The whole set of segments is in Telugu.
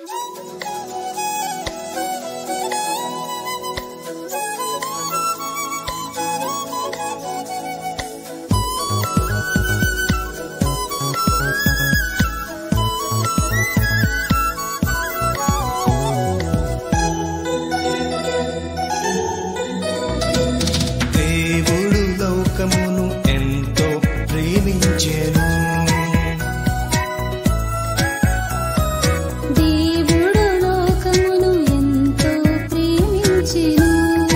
దేవుడు లోకమును ఎంతో ప్రేమించెను దేవుడు లోకమును ఎంతో ప్రేమించెను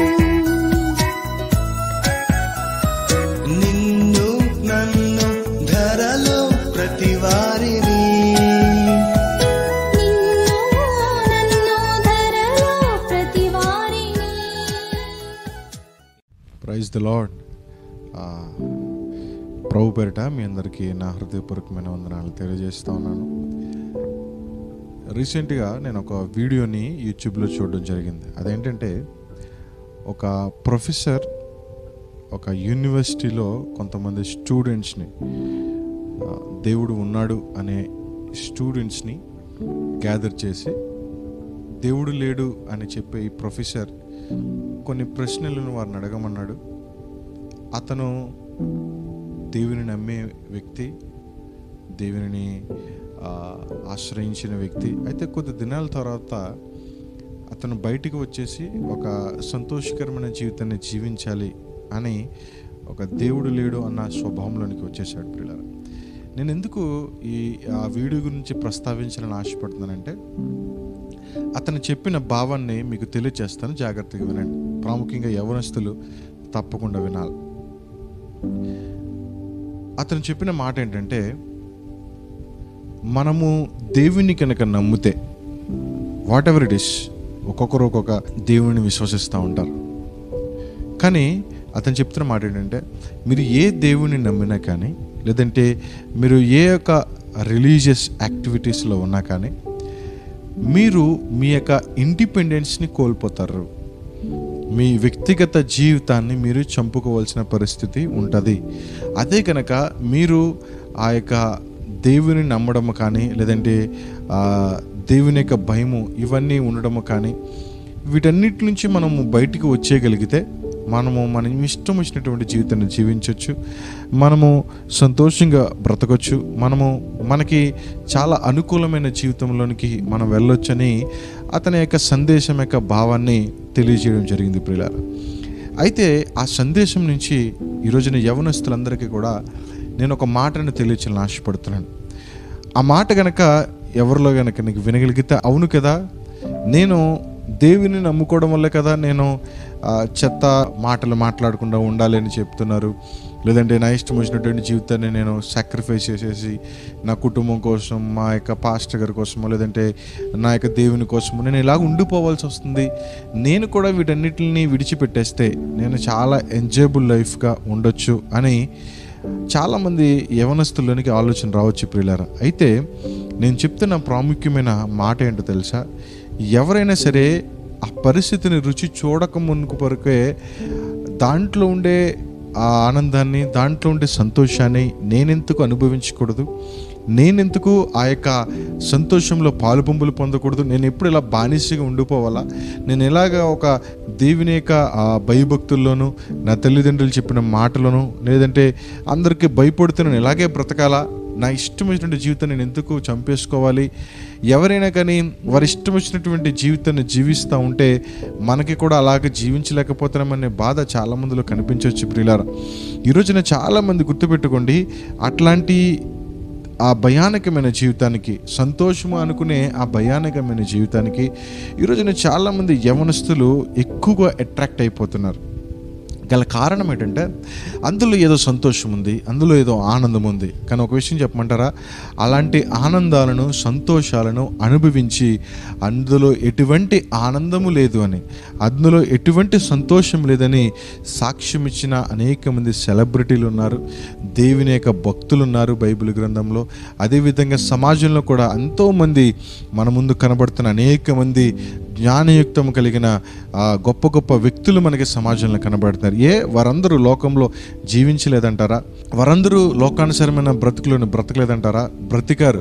నిన్ను నన్ను ధరలో ప్రతి వారిని నిన్ను నన్ను ధరలో ప్రతి వారిని ప్రైజ్ ద లాడ్ ప్రభు పేరిట మీ అందరికీ నా హృదయపూర్వకమైన వందనాలు తెలియజేస్తా ఉన్నాను రీసెంట్గా నేను ఒక వీడియోని యూట్యూబ్లో చూడడం జరిగింది అదేంటంటే ఒక ప్రొఫెసర్ ఒక యూనివర్సిటీలో కొంతమంది స్టూడెంట్స్ని ఆ, దేవుడు ఉన్నాడు అనే స్టూడెంట్స్ని గ్యాదర్ చేసి దేవుడు లేడు అని చెప్పే ఈ ప్రొఫెసర్ కొన్ని ప్రశ్నలను వారిని అడగమన్నాడు అతను దేవుని నమ్మే వ్యక్తి దేవుని ఆ, ఆశ్రయించిన వ్యక్తి అయితే కొద్ది దినాల తర్వాత అతను బయటికి వచ్చేసి ఒక సంతోషకరమైన జీవితాన్ని జీవించాలి అని ఒక దేవుడు లేడు అన్న స్వభావంలోనికి వచ్చేసాడు పిల్లలు నేను ఎందుకు ఈ ఆ వీడియో గురించి ప్రస్తావించాలని ఆశపడుతున్నానంటే అతను చెప్పిన భావాన్ని మీకు తెలియచేస్తాను జాగ్రత్తగా వినండి ప్రాముఖ్యంగా యవనస్తులు తప్పకుండా వినాలి అతను చెప్పిన మాట ఏంటంటే మనము దేవుని కనుక నమ్మితే వాట్ ఎవర్ ఇట్ ఇస్ ఒక్కొక్కరు ఒక్కొక్క దేవుని విశ్వసిస్తూ ఉంటారు కానీ అతను చెప్తున్న మాట ఏంటంటే మీరు ఏ దేవుని నమ్మినా కానీ లేదంటే మీరు ఏ యొక్క రిలీజియస్ యాక్టివిటీస్లో ఉన్నా కానీ మీరు మీ యొక్క ఇండిపెండెన్స్ని కోల్పోతారు మీ వ్యక్తిగత జీవితాన్ని మీరు చంపుకోవాల్సిన పరిస్థితి ఉంటుంది అదే కనుక మీరు ఆ యొక్క దేవుని నమ్మడము కానీ లేదంటే ఆ, దేవుని యొక్క భయము ఇవన్నీ ఉండడము కానీ వీటన్నిటి నుంచి మనము బయటికి వచ్చేయగలిగితే మనము మన ఇష్టం వచ్చినటువంటి జీవితాన్ని జీవించవచ్చు మనము సంతోషంగా బ్రతకొచ్చు మనము మనకి చాలా అనుకూలమైన జీవితంలోనికి మనం వెళ్ళొచ్చని అతని యొక్క సందేశం యొక్క భావాన్ని తెలియజేయడం జరిగింది ప్రియులారా అయితే ఆ సందేశం నుంచి ఈరోజున యవనస్తులందరికీ కూడా నేను ఒక మాటను తెలియచేయాలని ఆశపడుతున్నాను ఆ మాట గనక ఎవరిలో గనక నీకు వినగలిగితే అవును కదా నేను దేవుని నమ్ముకోవడం వల్లే కదా నేను ఆ, చెత్త మాటలు మాట్లాడకుండా ఉండాలి అని చెప్తున్నారు లేదంటే నా ఇష్టం వచ్చినటువంటి జీవితాన్ని నేను సాక్రిఫైస్ చేసేసి నా కుటుంబం కోసం మా యొక్క పాస్టర్ గారి కోసమో లేదంటే నా యొక్క దేవుని కోసమో నేను ఇలాగ ఉండిపోవాల్సి వస్తుంది నేను కూడా వీటన్నిటిని విడిచిపెట్టేస్తే నేను చాలా ఎంజాయబుల్ లైఫ్గా ఉండొచ్చు అని చాలామంది యవనస్తుల్లోనికి ఆలోచన రావచ్చు ప్రియులారా అయితే నేను చెప్తున్న ప్రాముఖ్యమైన మాట ఏంటో తెలుసా ఎవరైనా సరే ఆ పరిస్థితిని రుచి చూడక మునుకు వరకే దాంట్లో ఉండే ఆ ఆనందాన్ని దాంట్లో ఉండే సంతోషాన్ని నేనెందుకు అనుభవించకూడదు నేనెందుకు ఆ యొక్క సంతోషంలో పాలుపంపులు పొందకూడదు నేను ఎప్పుడు ఇలా బానిసగా ఉండిపోవాలా నేను ఎలాగ ఒక దేవుని యొక్క ఆ భయభక్తుల్లోనూ నా తల్లిదండ్రులు చెప్పిన మాటలను లేదంటే అందరికీ భయపడుతూ నేను ఇలాగే బ్రతకాలా నా ఇష్టం వచ్చినటువంటి జీవితాన్ని నేను ఎందుకు చంపేసుకోవాలి ఎవరైనా కానీ వారి ఇష్టం వచ్చినటువంటి జీవితాన్ని జీవిస్తూ ఉంటే మనకి కూడా అలాగే జీవించలేకపోతున్నామనే బాధ చాలా మందిలో కనిపించవచ్చు ప్రియులారా ఈరోజున చాలామంది గుర్తుపెట్టుకోండి అట్లాంటి ఆ భయానకమైన జీవితానికి సంతోషము అనుకునే ఆ భయానకమైన జీవితానికి ఈరోజున చాలామంది యవనస్తులు ఎక్కువగా అట్రాక్ట్ అయిపోతున్నారు గల కారణం ఏంటంటే అందులో ఏదో సంతోషం ఉంది అందులో ఏదో ఆనందం ఉంది కానీ ఒక విషయం చెప్పమంటారా అలాంటి ఆనందాలను సంతోషాలను అనుభవించి అందులో ఎటువంటి ఆనందము లేదు అని అందులో ఎటువంటి సంతోషం లేదని సాక్ష్యం ఇచ్చిన అనేక మంది సెలబ్రిటీలు ఉన్నారు దేవుని యొక్క భక్తులు ఉన్నారు బైబిల్ గ్రంథంలో అదేవిధంగా సమాజంలో కూడా ఎంతోమంది మన ముందు కనబడుతున్న అనేక మంది జ్ఞానయుక్తం కలిగిన ఆ, గొప్ప గొప్ప వ్యక్తులు మనకి సమాజంలో కనబడుతున్నారు ఏ వారందరూ లోకంలో జీవించలేదంటారా వారందరూ లోకానుసరమైన బ్రతుకులను బ్రతకలేదంటారా బ్రతికారు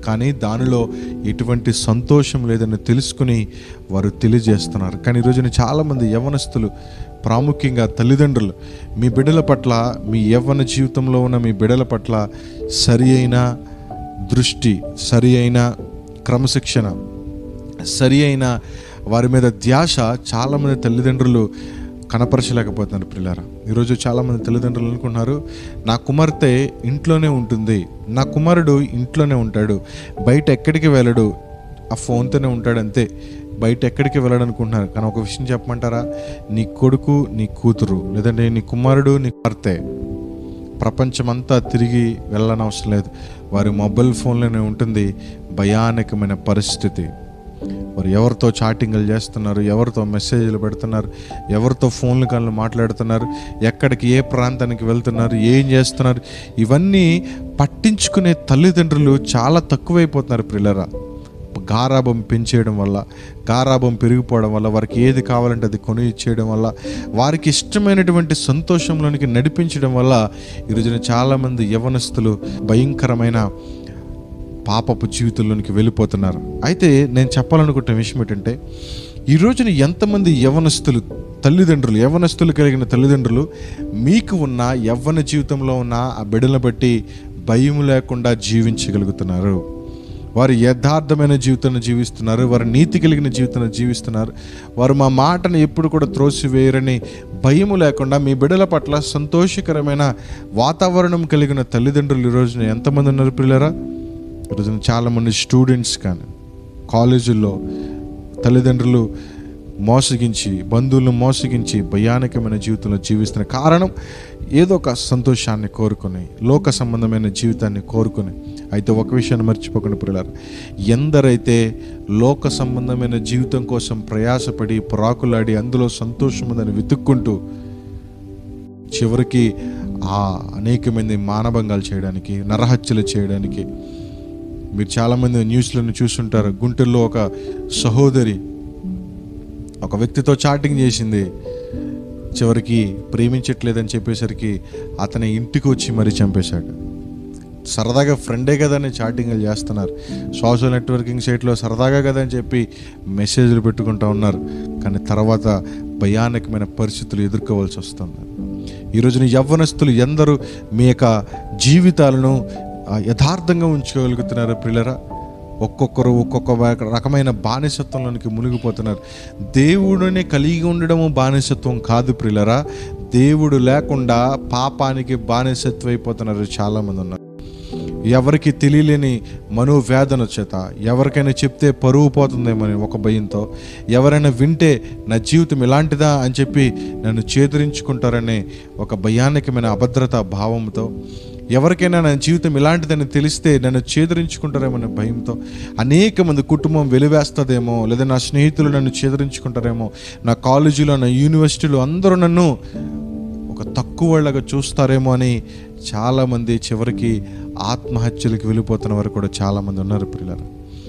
కానీ దానిలో ఎటువంటి సంతోషం లేదని తెలుసుకుని వారు తెలియజేస్తున్నారు కానీ ఈరోజున చాలామంది యవనస్తులు ప్రాముఖ్యంగా తల్లిదండ్రులు మీ బిడ్డల పట్ల మీ యవ్వన జీవితంలో ఉన్న మీ బిడ్డల పట్ల సరి అయిన దృష్టి సరి అయిన క్రమశిక్షణ సరి అయిన వారి మీద ధ్యాస చాలామంది తల్లిదండ్రులు కనపరచలేకపోతున్నారు పిల్లరా ఈరోజు చాలామంది తల్లిదండ్రులు అనుకుంటున్నారు నా కుమార్తె ఇంట్లోనే ఉంటుంది నా కుమారుడు ఇంట్లోనే ఉంటాడు బయట ఎక్కడికి వెళ్ళడు ఆ ఫోన్తోనే ఉంటాడు అంతే బయట ఎక్కడికి వెళ్ళడు అనుకుంటున్నారు కానీ ఒక విషయం చెప్పమంటారా నీ కొడుకు నీ కూతురు లేదంటే నీ కుమారుడు నీ కుమార్తె ప్రపంచమంతా తిరిగి వెళ్ళనవసరం లేదు వారి మొబైల్ ఫోన్లోనే ఉంటుంది భయానకమైన పరిస్థితి వారు ఎవరితో చాటింగ్లు చేస్తున్నారు ఎవరితో మెసేజ్లు పెడుతున్నారు ఎవరితో ఫోన్లు కళ్ళు మాట్లాడుతున్నారు ఎక్కడికి ఏ ప్రాంతానికి వెళ్తున్నారు ఏం చేస్తున్నారు ఇవన్నీ పట్టించుకునే తల్లిదండ్రులు చాలా తక్కువైపోతున్నారు పిల్లరా గారాబం పెంచేయడం వల్ల గారాబం పెరిగిపోవడం వల్ల వారికి ఏది కావాలంటే అది కొని ఇచ్చేయడం వల్ల వారికి ఇష్టమైనటువంటి సంతోషంలోనికి నడిపించడం వల్ల ఈరోజున చాలామంది యవనస్తులు భయంకరమైన పాపపు జీవితంలోనికి వెళ్ళిపోతున్నారు అయితే నేను చెప్పాలనుకుంటున్న విషయం ఏంటంటే ఈ రోజున ఎంతమంది యవనస్తులు తల్లిదండ్రులు యవనస్తులు కలిగిన తల్లిదండ్రులు మీకు ఉన్న యవ్వన జీవితంలో ఉన్న ఆ బిడ్డలను బట్టి భయం లేకుండా జీవించగలుగుతున్నారు వారు యథార్థమైన జీవితాన్ని జీవిస్తున్నారు వారు నీతి కలిగిన జీవితాన్ని జీవిస్తున్నారు వారు మా మాటను ఎప్పుడు కూడా త్రోసివేయరని భయము లేకుండా మీ బిడ్డల పట్ల సంతోషకరమైన వాతావరణం కలిగిన తల్లిదండ్రులు ఈ రోజున ఎంతమంది ఉన్నారు పిల్లరా ఈరోజున చాలామంది స్టూడెంట్స్ కానీ కాలేజీల్లో తల్లిదండ్రులు మోసగించి బంధువులను మోసగించి భయానకమైన జీవితంలో జీవిస్తున్న కారణం ఏదో ఒక సంతోషాన్ని కోరుకొని లోక సంబంధమైన జీవితాన్ని కోరుకొని అయితే ఒక విషయాన్ని మర్చిపోకుండా పిల్లలు ఎందరైతే లోక సంబంధమైన జీవితం కోసం ప్రయాసపడి ప్రాకులాడి అందులో సంతోషం ఉందని వెతుక్కుంటూ చివరికి ఆ అనేక మంది మానభంగాలు చేయడానికి నరహత్యలు చేయడానికి మీరు చాలామంది న్యూస్లను చూస్తుంటారు గుంటూరులో ఒక సహోదరి ఒక వ్యక్తితో చాటింగ్ చేసింది చివరికి ప్రేమించట్లేదని చెప్పేసరికి అతని ఇంటికి వచ్చి మరీ చంపేశాడు సరదాగా ఫ్రెండే కదా అని చాటింగ్లు చేస్తున్నారు సోషల్ నెట్వర్కింగ్ సైట్లో సరదాగా కదా అని చెప్పి మెసేజ్లు పెట్టుకుంటూ ఉన్నారు కానీ తర్వాత భయానకమైన పరిస్థితులు ఎదుర్కోవాల్సి వస్తుంది ఈరోజున యవ్వనస్తులు ఎందరూ మీ యొక్క జీవితాలను ఆ, యథార్థంగా ఉంచుకోగలుగుతున్నారు పిల్లరా ఒక్కొక్కరు ఒక్కొక్క వ- రకమైన బానిసత్వంలోనికి మునిగిపోతున్నారు దేవుడిని కలిగి ఉండడము బానిసత్వం కాదు ప్రిలరా దేవుడు లేకుండా పాపానికి బానిసత్వం అయిపోతున్నారు చాలామంది ఉన్నారు ఎవరికి తెలియలేని మనోవేదన చేత ఎవరికైనా చెప్తే పరువు పోతుందేమని ఒక భయంతో ఎవరైనా వింటే నా జీవితం ఇలాంటిదా అని చెప్పి నన్ను చేదరించుకుంటారనే ఒక భయానకమైన అభద్రతా భావంతో ఎవరికైనా నా జీవితం ఇలాంటిదని తెలిస్తే నన్ను చేదరించుకుంటారేమో భయంతో అనేక మంది కుటుంబం వెలివేస్తుందేమో లేదా నా స్నేహితులు నన్ను చేదరించుకుంటారేమో నా కాలేజీలో నా యూనివర్సిటీలో అందరూ నన్ను ఒక తక్కువ వాళ్ళగా చూస్తారేమో అని చాలామంది చివరికి ఆత్మహత్యలకు వెళ్ళిపోతున్న వారు కూడా చాలామంది ఉన్నారు పిల్లలు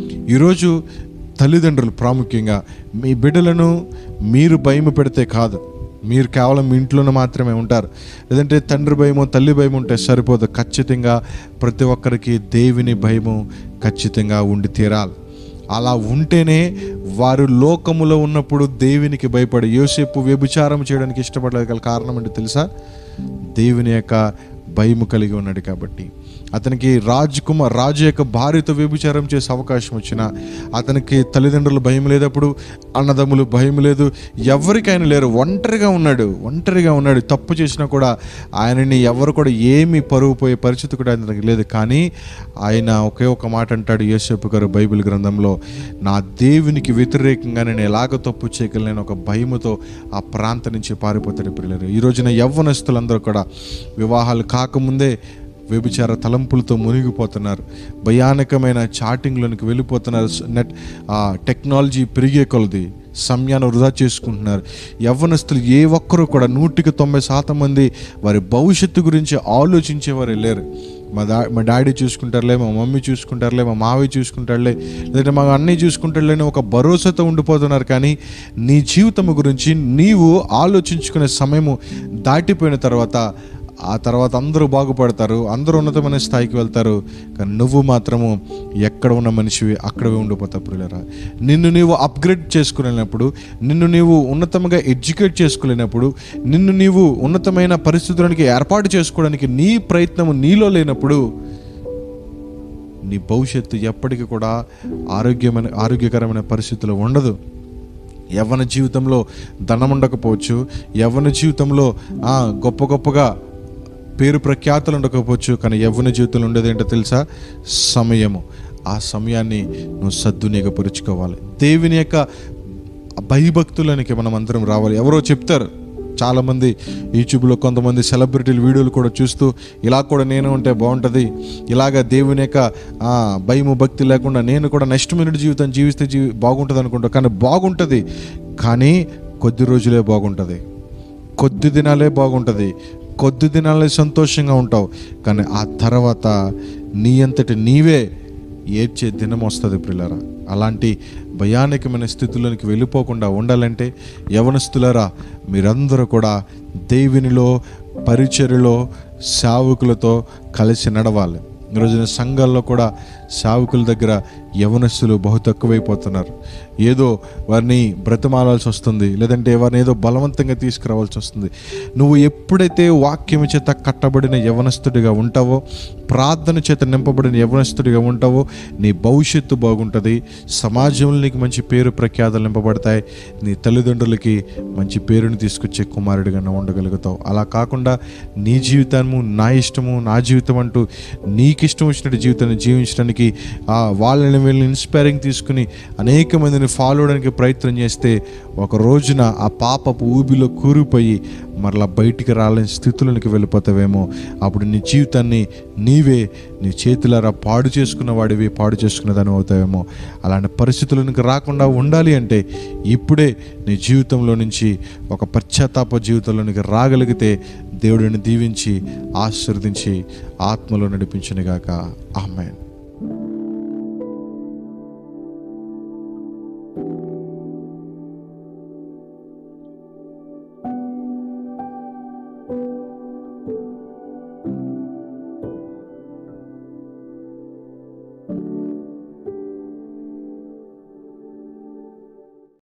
ఈరోజు తల్లిదండ్రులు ప్రాముఖ్యంగా మీ బిడ్డలను మీరు భయం పెడితే కాదు మీరు కేవలం మీ ఇంట్లోనే మాత్రమే ఉంటారు లేదంటే తండ్రి భయము తల్లి భయం ఉంటే సరిపోదు ఖచ్చితంగా ప్రతి ఒక్కరికి దేవుని భయము ఖచ్చితంగా ఉండి తీరాలి అలా ఉంటేనే వారు లోకములో ఉన్నప్పుడు దేవునికి భయపడి యోసేపు వ్యభిచారం చేయడానికి ఇష్టపడలేదు గల కారణం ఏంటి తెలుసా దేవుని యొక్క భయము కలిగి ఉన్నాడు కాబట్టి అతనికి రాజ్ కుమార్ రాజు యొక్క భార్యతో వ్యభిచారం చేసే అవకాశం వచ్చిన అతనికి తల్లిదండ్రులు భయం లేదప్పుడు అన్నదమ్ములు భయం లేదు ఎవరికైనా లేరు ఒంటరిగా ఉన్నాడు ఒంటరిగా ఉన్నాడు తప్పు చేసినా కూడా ఆయనని ఎవరు కూడా ఏమీ పరువు పోయే పరిస్థితి కూడా ఆయనకి లేదు కానీ ఆయన ఒకే ఒక మాట అంటాడు యేసేపు గారు బైబిల్ గ్రంథంలో నా దేవునికి వ్యతిరేకంగా నేను ఎలాగ తప్పు చేయగలను ఒక భయముతో ఆ ప్రాంతం నుంచి పారిపోతాడు పిల్లలు ఈ రోజున యవ్వనస్తులందరూ కూడా వివాహాలు కాకముందే వ్యభిచార తలంపులతో మునిగిపోతున్నారు భయానకమైన చాటింగ్లోనికి వెళ్ళిపోతున్నారు స- నెట్ ఆ టెక్నాలజీ పెరిగే కొలది సమయాన్ని వృధా చేసుకుంటున్నారు యవ్వనస్తులు ఏ ఒక్కరూ కూడా నూటికి తొంభై శాతం మంది వారి భవిష్యత్తు గురించి ఆలోచించేవారు లేరు మా డా మా డాడీ చూసుకుంటారులే మా మమ్మీ చూసుకుంటారులే మా మావయ్య చూసుకుంటారులే లేదంటే మా అన్నయ్య చూసుకుంటారులే అని ఒక భరోసాతో ఉండిపోతున్నారు కానీ నీ జీవితం గురించి నీవు ఆలోచించుకునే సమయము దాటిపోయిన తర్వాత ఆ తర్వాత అందరూ బాగుపడతారు అందరూ ఉన్నతమైన స్థాయికి వెళ్తారు కానీ నువ్వు మాత్రము ఎక్కడ ఉన్న మనిషివి అక్కడే ఉండిపోతావు ప్రియులరా నిన్ను నీవు అప్గ్రేడ్ చేసుకునేటప్పుడు నిన్ను నీవు ఉన్నతంగా ఎడ్యుకేట్ చేసుకోలేనప్పుడు నిన్ను నీవు ఉన్నతమైన పరిస్థితులకి ఏర్పాటు చేసుకోవడానికి నీ ప్రయత్నము నీలో లేనప్పుడు నీ భవిష్యత్తు ఎప్పటికీ కూడా ఆరోగ్యమైన ఆరోగ్యకరమైన పరిస్థితులు ఉండదు యవ్వన జీవితంలో ధనం ఉండకపోవచ్చు యవ్వన జీవితంలో ఆ, గొప్ప గొప్పగా పేరు ప్రఖ్యాతులు ఉండకపోవచ్చు కానీ యవ్వన జీవితంలో ఉండేది ఏంటో తెలుసా సమయము ఆ సమయాన్ని నువ్వు సద్వినియోగపరుచుకోవాలి దేవుని యొక్క భయభక్తులనికి మనం అందరం రావాలి ఎవరో చెప్తారు చాలామంది యూట్యూబ్లో కొంతమంది సెలబ్రిటీలు వీడియోలు కూడా చూస్తూ ఇలా కూడా నేను ఉంటే బాగుంటుంది ఇలాగ దేవుని యొక్క ఆ, భయము భక్తి లేకుండా నేను కూడా నెక్స్ట్ మినిట్ జీవితం జీవిస్తే జీవి బాగుంటుంది అనుకుంటా కానీ బాగుంటుంది కానీ కొద్ది రోజులే బాగుంటుంది కొద్ది దినాలే బాగుంటుంది కొద్ది దినాలే సంతోషంగా ఉంటావు కానీ ఆ తర్వాత నీ అంతటి నీవే ఏడ్చే దినం వస్తుంది ప్రిల్లరా అలాంటి భయానకమైన స్థితుల్లోనికి వెళ్ళిపోకుండా ఉండాలంటే యవనస్తులరా మీరందరూ కూడా దేవునిలో పరిచర్యలో సేవకులతో కలిసి నడవాలి ఈరోజున సంఘాల్లో కూడా సేవకుల దగ్గర యవనస్తులు బహు తక్కువైపోతున్నారు ఏదో వారిని బ్రతిమాలాల్సి వస్తుంది లేదంటే వారిని ఏదో బలవంతంగా తీసుకురావాల్సి వస్తుంది నువ్వు ఎప్పుడైతే వాక్యం చేత కట్టబడిన యవనస్తుడిగా ఉంటావో ప్రార్థన చేత నింపబడిన యవనస్తుడిగా ఉంటావో నీ భవిష్యత్తు బాగుంటుంది సమాజంలో నీకు మంచి పేరు ప్రఖ్యాతలు నింపబడతాయి నీ తల్లిదండ్రులకి మంచి పేరుని తీసుకొచ్చే కుమారుడిగా నువ్వు ఉండగలుగుతావు అలా కాకుండా నీ జీవితము నా ఇష్టము నా జీవితం అంటూ నీకు ఇష్టం వచ్చినట్టు జీవితాన్ని జీవించడానికి ఆ వాళ్ళని వీళ్ళని ఇన్స్పైరింగ్ తీసుకుని అనేక మందిని ఫాలో అవడానికి ప్రయత్నం చేస్తే ఒక రోజున ఆ పాపపు ఊబిలో కూరిపోయి మరలా బయటికి రాలేని స్థితులకు వెళ్ళిపోతావేమో అప్పుడు నీ జీవితాన్ని నీవే నీ చేతులారా పాడు చేసుకున్న వాడివి పాడు చేసుకున్న దాని అవుతావేమో అలాంటి పరిస్థితులకు రాకుండా ఉండాలి అంటే ఇప్పుడే నీ జీవితంలో నుంచి ఒక పశ్చాత్తాప జీవితంలోనికి రాగలిగితే దేవుడిని దీవించి ఆశీర్వదించి ఆత్మలో నడిపించునుగాక ఆమెన్